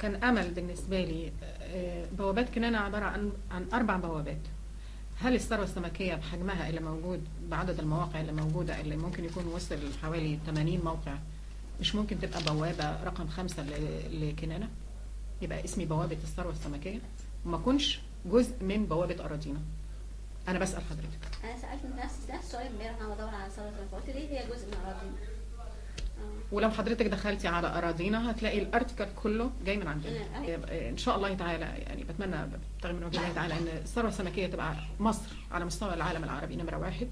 كان امل بالنسبه لي آه، بوابات كنانه عباره عن عن اربع بوابات هل الثروه السمكيه بحجمها اللي موجود بعدد المواقع اللي موجوده اللي ممكن يكون وصل حوالي 80 موقع مش ممكن تبقى بوابه رقم خمسه ل- لكنانه يبقى اسمي بوابه الثروه السمكيه وما اكونش جزء من بوابه اراضينا انا بسال حضرتك انا سالت نفسي نفس السؤال امبارح انا بدور على ثروه السمك قلت ليه هي جزء من اراضينا آه. ولو حضرتك دخلتي على اراضينا هتلاقي الارتكل كله جاي من عندنا آه. يبقى ان شاء الله تعالى يعني بتمنى بتغي من وجه الله تعالى ان الثروه السمكيه تبقى مصر على مستوى العالم العربي نمره واحد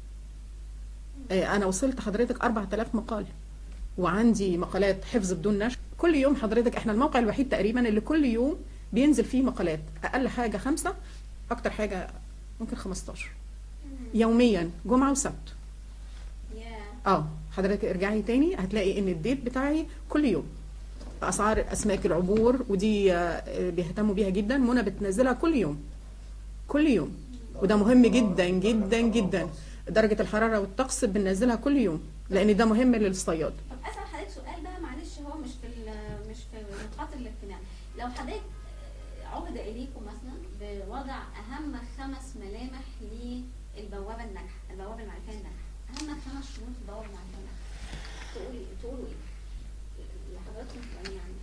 آه، انا وصلت حضرتك 4000 مقال وعندي مقالات حفظ بدون نشر كل يوم حضرتك احنا الموقع الوحيد تقريبا اللي كل يوم بينزل فيه مقالات اقل حاجه خمسه اكتر حاجه ممكن 15 يوميا جمعه وسبت يا اه حضرتك ارجعي تاني هتلاقي ان الديت بتاعي كل يوم اسعار اسماك العبور ودي آه، بيهتموا بيها جدا منى بتنزلها كل يوم كل يوم وده مهم جدا جدا جدا درجه الحراره والطقس بننزلها كل يوم لان ده مهم للصياد طب اسال حضرتك سؤال بقى معلش هو مش في ال- مش في نقاط الاجتماع لو حضرتك آه، عهد اليكم مثلا بوضع اهم خمس ملامح للبوابه الناجحه البوابه المعرفيه الناجحه اهم خمس شروط البوابه المعرفيه الناجحه تقولي تقولوا ايه لحضراتكم يعني يعني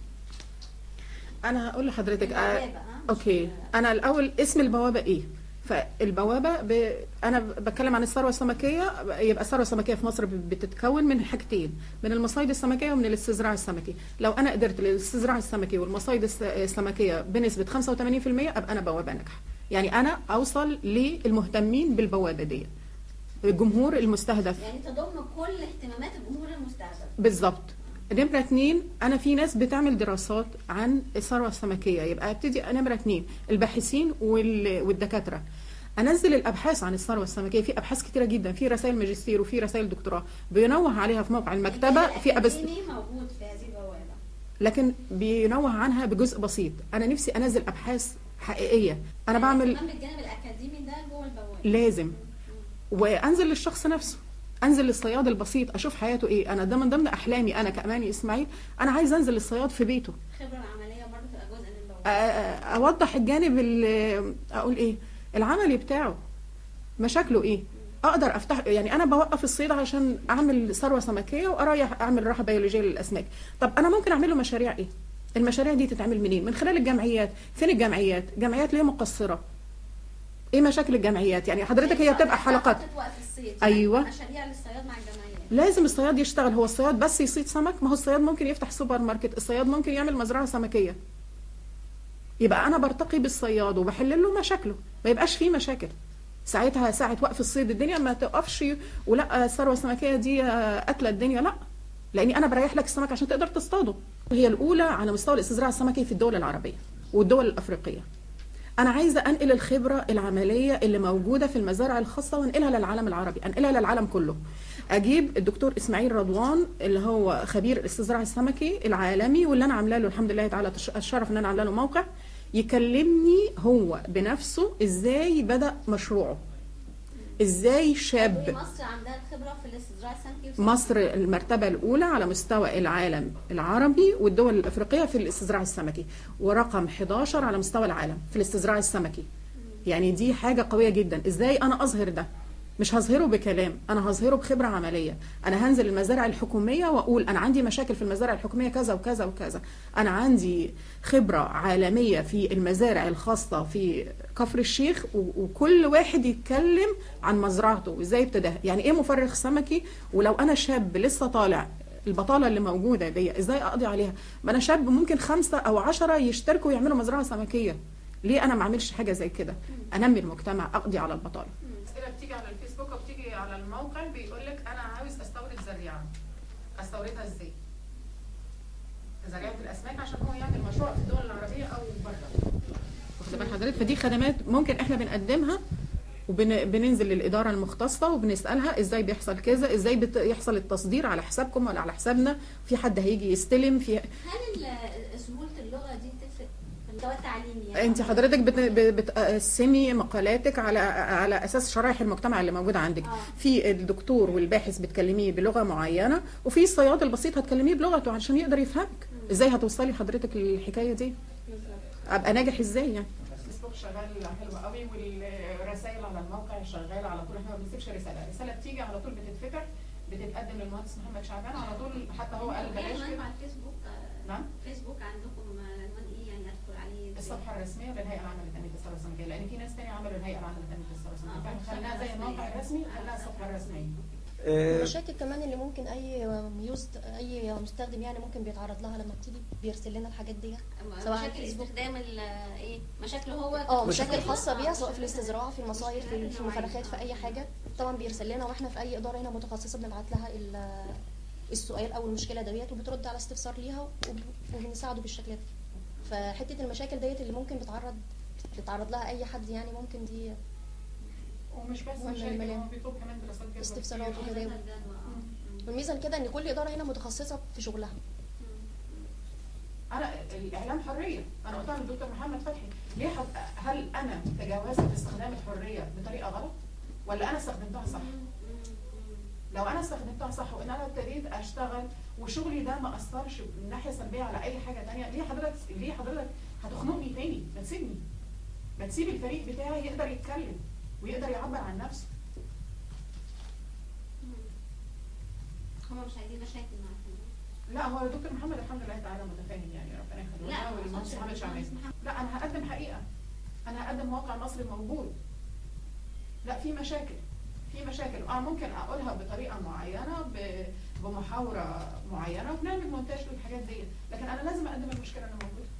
انا هقول لحضرتك آه، البوابة، ها؟ مش- اوكي انا الاول اسم البوابه ايه فالبوابه ب... انا بتكلم عن الثروه السمكيه يبقى الثروه السمكيه في مصر بتتكون من حاجتين من المصايد السمكيه ومن الاستزراع السمكي لو انا قدرت الاستزراع السمكي والمصايد الس- السمكيه بنسبه 85% ابقى انا بوابه ناجحه يعني انا اوصل للمهتمين بالبوابه دي الجمهور المستهدف يعني تضم كل اهتمامات الجمهور المستهدف بالظبط نمرة اتنين أنا في ناس بتعمل دراسات عن الثروة السمكية يبقى ابتدي نمرة اتنين الباحثين وال- والدكاترة أنزل الأبحاث عن الثروة السمكية في أبحاث كتيرة جدا في رسائل ماجستير وفي رسائل دكتوراه بينوه عليها في موقع المكتبة في أبس الأكاديمي موجود في هذه البوابه لكن بينوه عنها بجزء بسيط أنا نفسي أنزل أبحاث حقيقية أنا بعمل كمان بالجانب الاكاديمي ده جوه البوابه لازم وانزل للشخص نفسه انزل للصياد البسيط اشوف حياته ايه انا ده من ضمن احلامي انا كاماني اسماعيل انا عايز انزل للصياد في بيته الخبره العمليه برضه تبقى جزء من أ- البوابه أ- اوضح الجانب ال- اقول ايه العملي بتاعه مشاكله ايه اقدر افتح يعني انا بوقف الصيد عشان اعمل ثروه سمكيه واريح اعمل راحه بيولوجيه للاسماك طب انا ممكن اعمل له مشاريع ايه المشاريع دي تتعمل منين من خلال الجمعيات فين الجمعيات جمعيات ليه مقصره ايه مشاكل الجمعيات يعني حضرتك هي بتبقى حلقات خطة وقف الصيد أيوة. مشاريع للصياد مع الجمعيات لازم الصياد يشتغل هو الصياد بس يصيد سمك ما هو الصياد ممكن يفتح سوبر ماركت الصياد ممكن يعمل مزرعة سمكية يبقى أنا برتقي بالصياد وبحل له مشاكله ما يبقاش فيه مشاكل ساعتها ساعة وقف الصيد الدنيا ما تقفش ولا الثروة السمكية دي قتلة الدنيا لا لأني أنا بريح لك السمك عشان تقدر تصطاده هي الأولى على مستوى الاستزراع السمكي في الدول العربية والدول الأفريقية انا عايزه انقل الخبره العمليه اللي موجوده في المزارع الخاصه وانقلها للعالم العربي انقلها للعالم كله اجيب الدكتور اسماعيل رضوان اللي هو خبير الاستزراع السمكي العالمي واللي انا عامله له الحمد لله تعالى تش- الشرف ان انا عامله له موقع يكلمني هو بنفسه ازاي بدا مشروعه ازاي شاب مصر عندها الخبره في الاستزراع السمكي مصر المرتبة الأولى على مستوى العالم العربي والدول الأفريقية في الاستزراع السمكي ورقم 11 على مستوى العالم في الاستزراع السمكي يعني دي حاجة قوية جدا إزاي أنا أظهر ده مش هظهره بكلام أنا هظهره بخبرة عملية أنا هنزل المزارع الحكومية وأقول أنا عندي مشاكل في المزارع الحكومية كذا وكذا وكذا أنا عندي خبرة عالمية في المزارع الخاصة في كفر الشيخ و- وكل واحد يتكلم عن مزرعته وازاي ابتداها يعني ايه مفرخ سمكي ولو انا شاب لسه طالع البطاله اللي موجوده دي ازاي اقضي عليها ما انا شاب ممكن خمسة او عشرة يشتركوا ويعملوا مزرعه سمكيه ليه انا ما اعملش حاجه زي كده انمي المجتمع اقضي على البطاله اسئله بتيجي على الفيسبوك وبتيجي على الموقع بيقول لك انا عاوز استورد زريعه استوردها ازاي زريعه الاسماك عشان هو يعمل مشروع في الدول العربيه او بره واخد بال حضرتك فدي خدمات ممكن احنا بنقدمها وبننزل للاداره المختصه وبنسالها ازاي بيحصل كذا ازاي بيحصل التصدير على حسابكم ولا على حسابنا في حد هيجي يستلم في هل ال- سهوله اللغه دي تفرق في المستوى التعليمي يعني انت حضرتك بت- ب- بتقسمي مقالاتك على على اساس شرائح المجتمع اللي موجوده عندك آه. في الدكتور والباحث بتكلميه بلغه معينه وفي الصياد البسيط هتكلميه بلغته عشان يقدر يفهمك مم. ازاي هتوصلي حضرتك الحكايه دي بالظبط ابقى ناجح ازاي يعني الفيسبوك شغال حلو قوي والرسائل على الموقع شغاله على طول احنا ما بنسيبش رساله رساله بتيجي على طول بتتفتح بتتقدم للمهندس محمد شعبان على طول حتى هو قال ايه بلاش عنوانكم كده على الفيسبوك آه، نعم فيسبوك عندكم آه، عنوان ايه يعني ادخل عليه إزاي؟ الصفحه الرسميه للهيئه العامه لتنميه الثروه السمكيه لان في ناس تانية عملوا الهيئه العامه لتنميه الثروه السمكيه فاحنا خليناها زي الموقع الرسمي خليناها الصفحه الرسميه آه، المشاكل كمان اللي ممكن اي يوز اي مستخدم يعني ممكن بيتعرض لها لما بتيجي بيرسل لنا الحاجات دي سواء على مشاكل الفيسبوك. استخدام ال- ايه مشاكله هو اه مشاكل مشاكل خاصه بيها آه، سواء في مشاكل الاستزراع في المصايف في في المخلفات في اي حاجه طبعا بيرسل لنا واحنا في اي اداره هنا متخصصه بنبعت لها ال- السؤال او المشكله ديت وبترد على استفسار ليها وب- وبنساعده بالشكل ده فحته المشاكل ديت اللي ممكن بتعرض بتتعرض لها اي حد يعني ممكن دي ومش بس مهم مشاكل الملام. هو بيطلب كمان دراسات جدوى استفسارات كتير. وكده. والميزه كده ان كل اداره هنا متخصصه في شغلها انا الاعلام حريه انا قلتها للدكتور محمد فتحي ليه حد... هل انا تجاوزت استخدام الحريه بطريقه غلط ولا انا استخدمتها صح لو انا استخدمتها صح وان انا ابتديت اشتغل وشغلي ده ما اثرش من ناحيه سلبيه على اي حاجه تانية ليه حضرتك ليه حضرتك هتخنقني تاني ما تسيبني ما تسيب الفريق بتاعي يقدر يتكلم ويقدر يعبر عن نفسه هم مش عايزين مشاكل مع الفنان. لا هو الدكتور محمد الحمد لله تعالى متفاهم يعني ربنا يخليه لا، لنا ما والمهندس أقصدش محمد شعبان المهندس محمد. لا انا هقدم حقيقه انا هقدم واقع مصري موجود لا في مشاكل في مشاكل اه ممكن اقولها بطريقه معينه ب- بمحاوره معينه وبنعمل مونتاج للحاجات دي لكن انا لازم اقدم المشكله اللي موجوده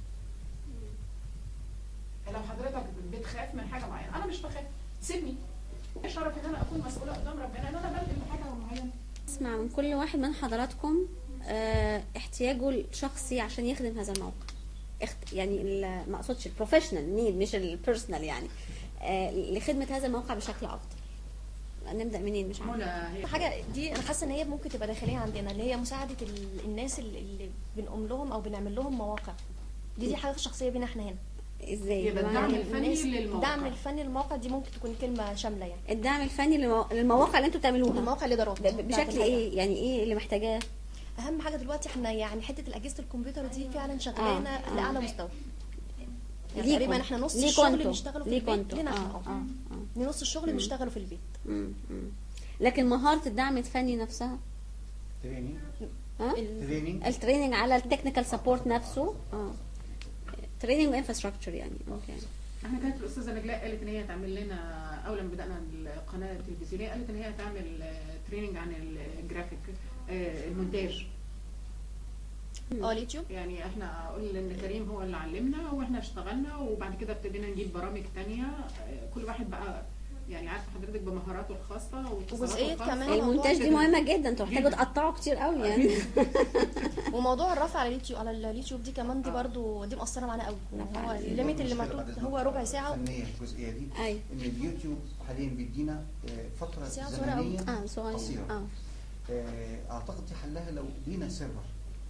لو حضرتك بتخاف من حاجه معينه انا مش بخاف سيبني الشرف ان انا اكون مسؤوله قدام ربنا ان انا بقدم حاجه معينه اسمع من كل واحد من حضراتكم آه، احتياجه الشخصي عشان يخدم هذا الموقع اخت- يعني ال- ما اقصدش البروفيشنال نيد مش البيرسونال يعني آه، لخدمه هذا الموقع بشكل افضل نبدا منين مش عارفه منى هي حاجه دي انا حاسه ان هي ممكن تبقى داخليه عندنا اللي هي مساعده ال- الناس اللي, اللي بنقوم لهم او بنعمل لهم مواقع دي دي حاجه شخصيه بينا احنا هنا ازاي يبقى بمعنى الدعم إيه؟ الفني الناس- للموقع. الدعم الفني للموقع دي ممكن تكون كلمه شامله يعني الدعم الفني للمو- للمواقع اللي انتوا بتعملوها المواقع الادارات ب- ب- بشكل ايه يعني ايه اللي محتاجاه اهم حاجه دلوقتي احنا يعني حته اجهزه الكمبيوتر دي فعلا شغلانه آه. لاعلى مستوى يعني ليكم. تقريبا احنا نص ليكوا الشغل انتوا. بنشتغله في ليكوا البيت انتوا. لنا آه، احنا آه، اه آه. نص الشغل بنشتغله في البيت مم، مم. لكن مهاره الدعم الفني نفسها تريننج ها تريننج التريننج على التكنيكال سبورت نفسه اه تريننج وانفراستراكشر يعني اوكي احنا كانت الاستاذه نجلاء قالت ان هي تعمل لنا اول لما بدانا القناه التلفزيونيه قالت ان هي تعمل تريننج عن الجرافيك آه، المونتاج اه اليوتيوب يعني احنا اقول ان كريم هو اللي علمنا واحنا اشتغلنا وبعد كده ابتدينا نجيب برامج تانية آه، كل واحد بقى يعني عارفه حضرتك بمهاراته الخاصه واتصالاته وجزئية الخاصة. كمان المونتاج دي كده. مهمه جدا انتوا محتاجوا جداً. تقطعوا كتير قوي يعني وموضوع الرفع على اليوتيوب على اليوتيوب دي كمان دي آه. برضو دي مؤثره معانا قوي رفع هو على الليميت اللي محطوط هو ربع ساعه فنيه الجزئيه دي ايوه ان اليوتيوب حاليا بيدينا آه، فتره ساعة صغيرة أوي. زمنيه اه صغير قصيره اه آه، اعتقد دي حلها لو لينا سيرفر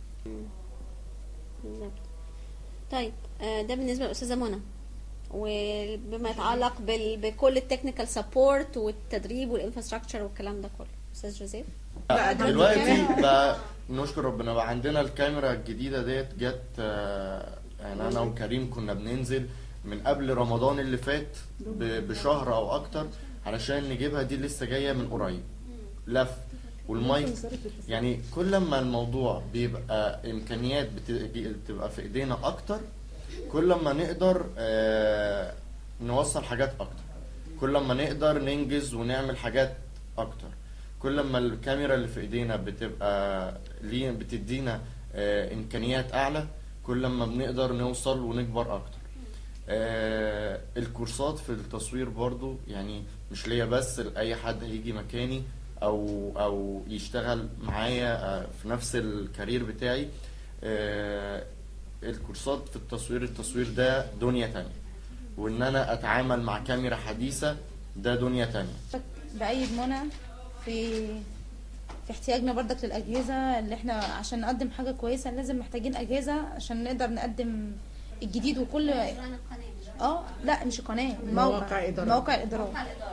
بالظبط طيب آه، ده بالنسبه للاستاذه منى وبما يتعلق بال... بكل التكنيكال سبورت والتدريب والانفراستراكشر والكلام ده كله استاذ جوزيف بقى ده دلوقتي الكاميرا. بقى نشكر ربنا بقى عندنا الكاميرا الجديدة ديت جت آه، يعني أنا وكريم كنا بننزل من قبل رمضان اللي فات ب- بشهر أو أكتر علشان نجيبها دي لسه جاية من قريب لف والمايك يعني كل ما الموضوع بيبقى إمكانيات بت- بتبقى في إيدينا أكتر كل ما نقدر آه، نوصل حاجات أكتر كل ما نقدر ننجز ونعمل حاجات أكتر كل ما الكاميرا اللي في ايدينا بتبقى لينا بتدينا آه، امكانيات اعلى كل ما بنقدر نوصل ونكبر اكتر آه، الكورسات في التصوير برضو يعني مش ليا بس لاي حد هيجي مكاني او او يشتغل معايا آه، في نفس الكارير بتاعي آه، الكورسات في التصوير التصوير ده دنيا تانية وان انا اتعامل مع كاميرا حديثة ده دنيا تانية بأيد منى في في احتياجنا برضك للأجهزة اللي احنا عشان نقدم حاجة كويسة لازم محتاجين أجهزة عشان نقدر نقدم الجديد وكل ران القناه اه لا مش قناة مواقع موقع إدارات. موقع الإدارات موقع الاداره اه اوكي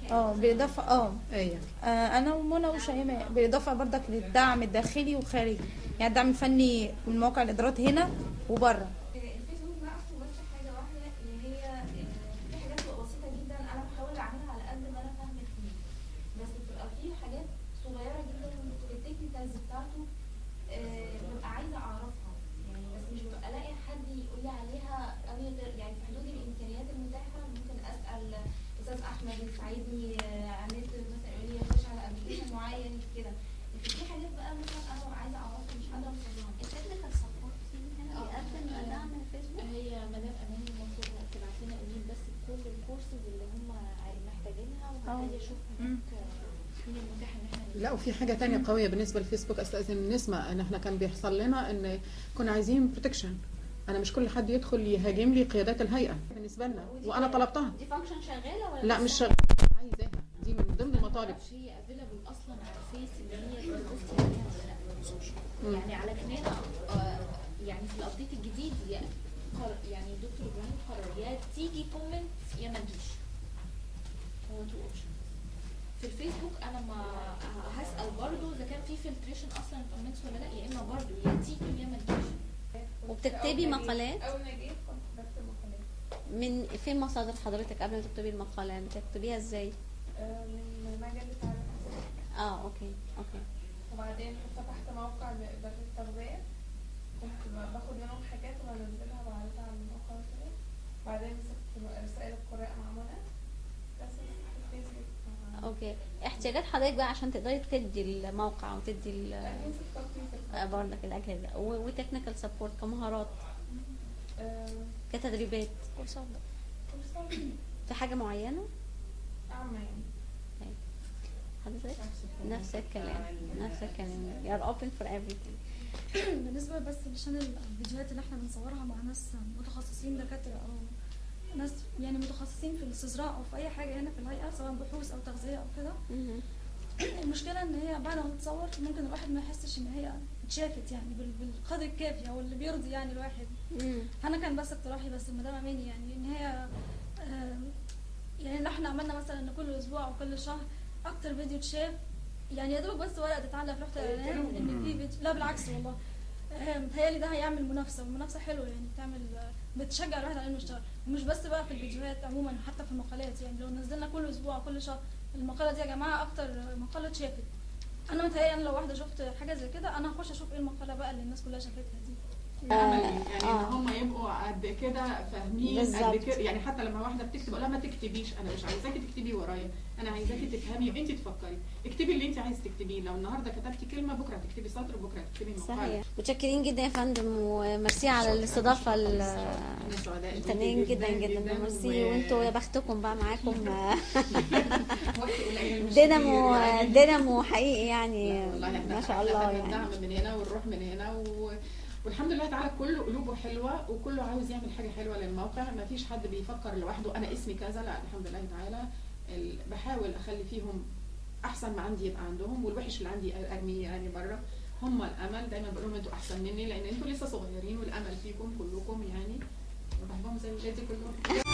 اه بالاضافه اه ايه آه، انا ومنى وشيماء بالاضافه برضك للدعم الداخلي والخارجي يعني الدعم الفني من مواقع الادارات هنا وبره الفيسبوك ناقصه بس حاجه واحده اللي هي آه، في حاجات بتبقى بسيطه جدا انا بحاول اعملها على قد ما انا فاهمه فيه بس بتبقى في حاجات صغيره جدا التكنيكالز بتاعته آه، ببقى عايزه اعرفها يعني بس مش ببقى الاقي حد يقول لي عليها او يقدر يعني في حدود الامكانيات المتاحه ممكن اسال استاذ احمد يساعدني آه، عملت مثلا يقول لي خش على ابلكيشن معين كده لكن في حاجات بقى مثلا انا ببقى عايزه اعرفها مش قادره اوصل لها التكنيكال سبورت هنا بيقدم دعم الفيسبوك هي مدام اماني المفروض تبعت لنا ايميل بس بكل الكورسز اللي هم محتاجينها وهبتدي اشوف هناك مين المتاح ان احنا لا وفي حاجه تانية قويه بالنسبه للفيسبوك استاذن نسمع ان احنا كان بيحصل لنا ان كنا عايزين بروتكشن انا مش كل حد يدخل يهاجم لي قيادات الهيئه بالنسبه لنا وانا طلبتها دي فانكشن شغاله ولا لا لسه؟ مش شغال عايزاها دي من ضمن المطالب معرفش هي افيلابل اصلا على الفيس اللي هي البوست عليها ولا لا يعني على كنانة آه، يعني في الابديت الجديد يا قر- يعني دكتور ابراهيم قرر يا تيجي كومنت يا ما تجيش هو تو اوبشن في الفيسبوك انا ما هسال برضو اذا كان في فلتريشن اصلا الكومنتس ولا لا يا اما برضو يا تيجي يا ما تجيش وبتكتبي مقالات اول ما جيت كنت بكتب مقالات من فين مصادر حضرتك قبل ما تكتبي المقالة بتكتبيها ازاي؟ آه، من مجلة على اه اوكي اوكي وبعدين فتحت موقع لإدارة التغذية كنت ب- باخد منهم حاجات وبنزلها وبعرضها على الموقع وكده بعدين مسكت رسائل القراء مع منى بس في الفيسبوك مع- اوكي احتياجات حضرتك بقى عشان تقدري تدي الموقع وتدي ال- بعدين في التخطيط آه، برضك الاجهزه وتكنيكال سبورت كمهارات آه، كتدريبات كورسات بقى. كورسات في حاجه معينه أعمى يعني حضرتك نفس الكلام نفس الكلام you're open for everything بالنسبة بس عشان الفيديوهات اللي احنا بنصورها مع ناس متخصصين دكاترة أو ناس يعني متخصصين في الاستزراع أو في أي حاجة هنا في الهيئة سواء بحوث أو تغذية أو كده مهم. المشكلة إن هي بعد ما تتصور ممكن الواحد ما يحسش إن هي اتشافت يعني بال- بالقدر الكافي أو اللي بيرضي يعني الواحد مم. انا كان بس اقتراحي بس المدام اماني يعني ان هي آه، يعني ان احنا عملنا مثلا ان كل اسبوع او كل شهر اكتر فيديو اتشاف يعني يا دوب بس ورقه تتعلق في لوحه الاعلانات ان في فيديو لا بالعكس والله آه، متهيألي ده هيعمل منافسه والمنافسه حلوه يعني بتعمل آه، بتشجع الواحد على انه يشتغل ومش بس بقى في الفيديوهات عموما حتى في المقالات يعني لو نزلنا كل اسبوع كل شهر المقاله دي يا جماعه اكتر مقاله اتشافت انا متهيألي انا لو واحده شفت حاجه زي كده انا هخش اشوف ايه المقاله بقى اللي الناس كلها شافتها دي عملي يعني ان آه. هم يبقوا قد كده فاهمين قد بالظبط. كده يعني حتى لما واحده بتكتب اقول لها ما تكتبيش انا مش عايزاكي تكتبي ورايا انا عايزاكي تفهمي وانت تفكري اكتبي اللي انت عايز تكتبيه لو النهارده كتبتي كلمه بكره تكتبي سطر بكره تكتبي مقال صحيح متشكرين جدا يا فندم وميرسي على الاستضافه ال- احنا سعداء ممتنين بيكي جدا جدا ميرسي و- وانتوا يا بختكم بقى معاكم وقت قليل مش دينامو كتير يعني. دينامو حقيقي يعني والله احنا ما شاء احنا الله خدنا يعني الدعم من هنا والروح من هنا و... والحمد لله تعالى كله قلوبه حلوه وكله عاوز يعمل حاجه حلوه للموقع ما فيش حد بيفكر لوحده انا اسمي كذا لا الحمد لله تعالى ال- بحاول اخلي فيهم احسن ما عندي يبقى عندهم والوحش اللي عندي ارميه يعني بره هم الامل دايما بقول لهم انتوا احسن مني لان انتوا لسه صغيرين والامل فيكم كلكم يعني وبحبهم زي ولادي كلهم